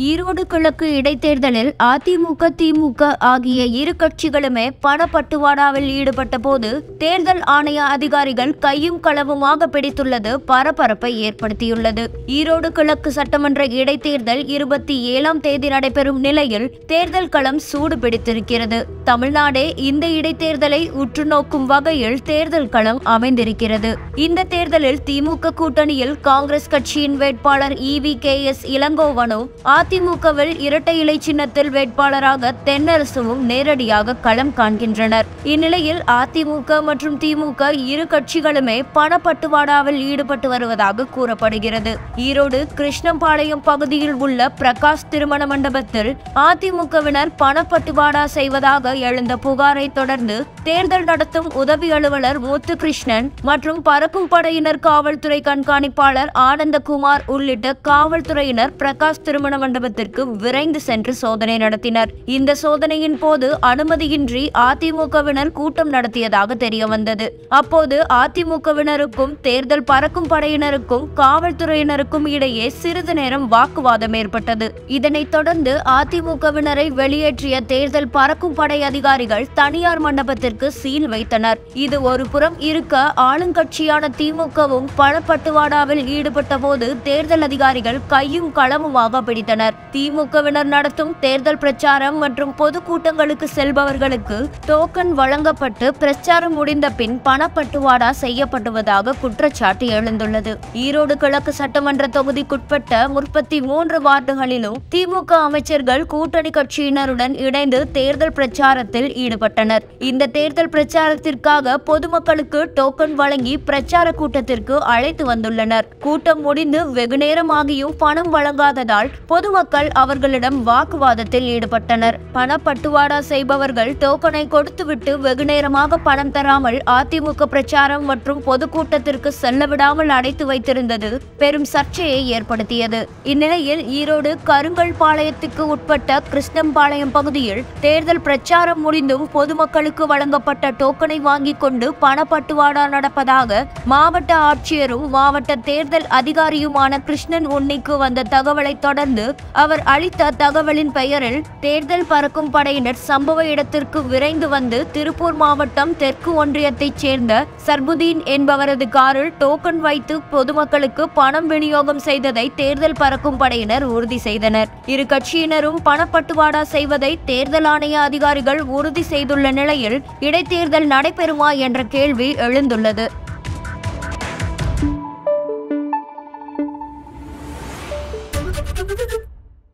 ஈரோடு கிழக்கு இடைத்தேர்தலில் அதிமுக திமுக ஆகிய இரு கட்சிகளுமே பணப்பட்டுவாடாவில் ஈடுபட்ட போது தேர்தல் ஆணைய அதிகாரிகள் கையும் களவுமாக பிடித்துள்ளது பரபரப்பை ஏற்படுத்தியுள்ளது ஈரோடு கிழக்கு சட்டமன்ற இடைத்தேர்தல் இருபத்தி ஏழாம் தேதி நடைபெறும் நிலையில் தேர்தல் களம் சூடு பிடித்திருக்கிறது தமிழ்நாடே இந்த இடைத்தேர்தலை உற்று நோக்கும் வகையில் தேர்தல் களம் அமைந்திருக்கிறது இந்த தேர்தலில் திமுக கூட்டணியில் காங்கிரஸ் கட்சியின் வேட்பாளர் இவி கே எஸ் இளங்கோவனும் அதிமுகவில் இரட்டை இலை சின்னத்தில் வேட்பாளராக தென்னரசுவும் நேரடியாக களம் காண்கின்றனர் இந்நிலையில் அதிமுக மற்றும் திமுக இரு கட்சிகளுமே பணப்பட்டுவாடாவில் ஈடுபட்டு வருவதாக கூறப்படுகிறது ஈரோடு கிருஷ்ணம்பாளையம் பகுதியில் உள்ள பிரகாஷ் திருமண மண்டபத்தில் அதிமுகவினர் பணப்பட்டுவாடா செய்வதாக எழுந்த புகாரை தொடர்ந்து தேர்தல் நடத்தும் உதவி அலுவலர் முத்துகிருஷ்ணன் மற்றும் பறக்கும் படையினர் காவல்துறை கண்காணிப்பாளர் ஆனந்தகுமார் உள்ளிட்ட காவல்துறையினர் பிரகாஷ் திருமண மண்டபத்திற்கு விரைந்து சென்று சோதனை நடத்தினர் இந்த சோதனையின் போது அனுமதியின்றி அதிமுகவினர் கூட்டம் நடத்தியதாக தெரிய வந்தது அப்போது அதிமுகவினருக்கும் தேர்தல் பறக்கும் படையினருக்கும் காவல்துறையினருக்கும் இடையே சிறிது நேரம் வாக்குவாதம் ஏற்பட்டது இதனைத் தொடர்ந்து அதிமுகவினரை வெளியேற்றிய தேர்தல் பறக்கும் படை அதிகாரிகள் தனியார் மண்டபத்திற்கு சீல் வைத்தனர் இது ஒரு புறம் இருக்க ஆளுங்கட்சியான திமுகவும் பணப்பட்டுவாடாவில் ஈடுபட்ட போது தேர்தல் அதிகாரிகள் கையும் களமுமாக பிடித்தனர் திமுகவினர் நடத்தும் தேர்தல் பிரச்சாரம் மற்றும் பொதுக்கூட்டங்களுக்கு செல்பவர்களுக்கு டோக்கன் வழங்கப்பட்டு பிரச்சாரம் முடிந்த பின் பணப்பட்டுவாடா செய்யப்படுவதாக குற்றச்சாட்டு எழுந்துள்ளது ஈரோடு கிழக்கு சட்டமன்ற தொகுதிக்குட்பட்ட முப்பத்தி மூன்று வார்டுகளிலும் திமுக அமைச்சர்கள் கூட்டணி கட்சியினருடன் இணைந்து தேர்தல் பிரச்சாரத்தில் ஈடுபட்டனர் இந்த தேர்தல் பிரச்சாரத்திற்காக பொதுமக்களுக்கு டோக்கன் வழங்கி பிரச்சார கூட்டத்திற்கு அழைத்து வந்துள்ளனர் கூட்டம் முடிந்து வெகுநேரமாகியும் பணம் வழங்காததால் பொதுமக்கள் அவர்களிடம் வாக்குவாதத்தில் ஈடுபட்டனர் பணப்பட்டுவாடா செய்பவர்கள் டோக்கனை கொடுத்துவிட்டு வெகுநேரமாக பணம் தராமல் அதிமுக பிரச்சாரம் மற்றும் பொதுக்கூட்டத்திற்கு செல்ல விடாமல் அடைத்து வைத்திருந்தது பெரும் சர்ச்சையை ஏற்படுத்தியது இந்நிலையில் ஈரோடு கருங்கல் பாளையத்துக்கு உட்பட்ட கிருஷ்ணம்பாளையம் பகுதியில் தேர்தல் பிரச்சாரம் முடிந்தும் பொதுமக்களுக்கு வழங்கப்பட்ட டோக்கனை வாங்கிக் கொண்டு பணப்பட்டுவாடா நடப்பதாக மாவட்ட ஆட்சியரும் மாவட்ட தேர்தல் அதிகாரியுமான கிருஷ்ணன் உன்னிக்கு வந்த தகவலை தொடர்ந்து அவர் அளித்த தகவலின் பெயரில் தேர்தல் பறக்கும் படையினர் சம்பவ இடத்திற்கு விரைந்து வந்து திருப்பூர் மாவட்டம் தெற்கு ஒன்றியத்தைச் சேர்ந்த சர்புதீன் என்பவரது காரில் டோக்கன் வைத்து பொதுமக்களுக்கு பணம் விநியோகம் செய்ததை தேர்தல் பறக்கும் படையினர் உறுதி செய்தனர் இரு கட்சியினரும் பணப்பட்டுவாடா செய்வதை தேர்தல் ஆணைய அதிகாரிகள் உறுதி செய்துள்ள நிலையில் இடைத்தேர்தல் நடைபெறுமா என்ற கேள்வி எழுந்துள்ளது